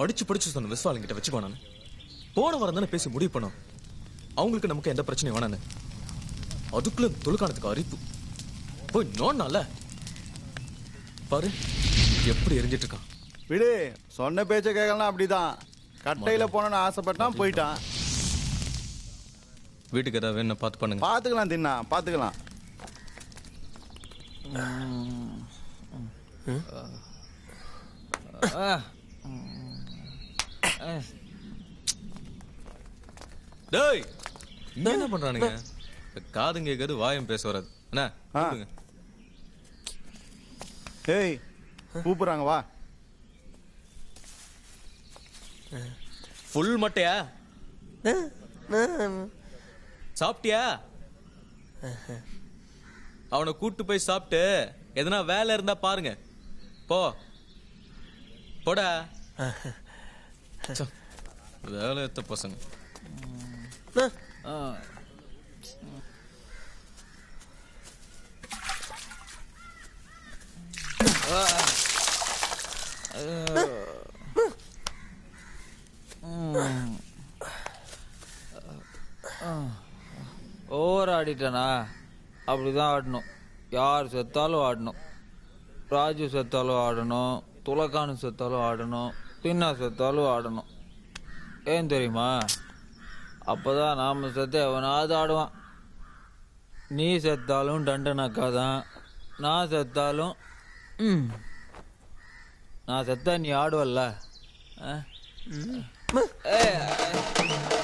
படிச்சு படிச்சு சொன்ன விஸ்வாலங்கிட்ட வச்சுக்கோ நான் போன வாரம் தானே பேசி முடிவு பண்ணோம் அவங்களுக்கு நமக்கு எந்த பிரச்சனையும் வேணான்னு அதுக்குள்ள துளுக்கானதுக்கு அரிப்பு போய் நோண்டால பாரு எப்படி எரிஞ்சிட்டு இருக்கான் விடு சொன்ன பேச்ச கேட்கலாம் அப்படிதான் கட்டையில போனோன்னு ஆசைப்பட்டான் போயிட்டான் வீட்டுக்கு ஏதாவது வேணும் பார்த்து பண்ணுங்க பாத்துக்கலாம் தின்னா பாத்துக்கலாம் டேய் இங்க என்ன பண்றானுங்க காதுங்க கேட்காது வாயம் பேச வராது என்ன ஆ. கூப்பிடுங்க. ஏய் கூப்பிடுறாங்க வா ஃபுல் மட்டையா சாப்பிட்டியா அவனை கூட்டு போய் சாப்பிட்டு எதனா வேலை இருந்தா பாருங்க போ போடா ச்சே, வேலை எத்த பசங்க ஓவர் ஆடிட்டனா அப்படிதான் ஆடணும் யார் செத்தாலும் ஆடணும் ராஜு செத்தாலும் ஆடணும் துலக்கானு செத்தாலும் ஆடணும் பின்னா செத்தாலும் ஆடணும் ஏன் தெரியுமா அப்பதான் நாம செத்த எவனாவது ஆடுவான் நீ செத்தாலும் டண்டனக்கா தான் நான் செத்தாலும் ம். நான் செத்தா நீ ஆடுவல்ல ஆ? ஏய்,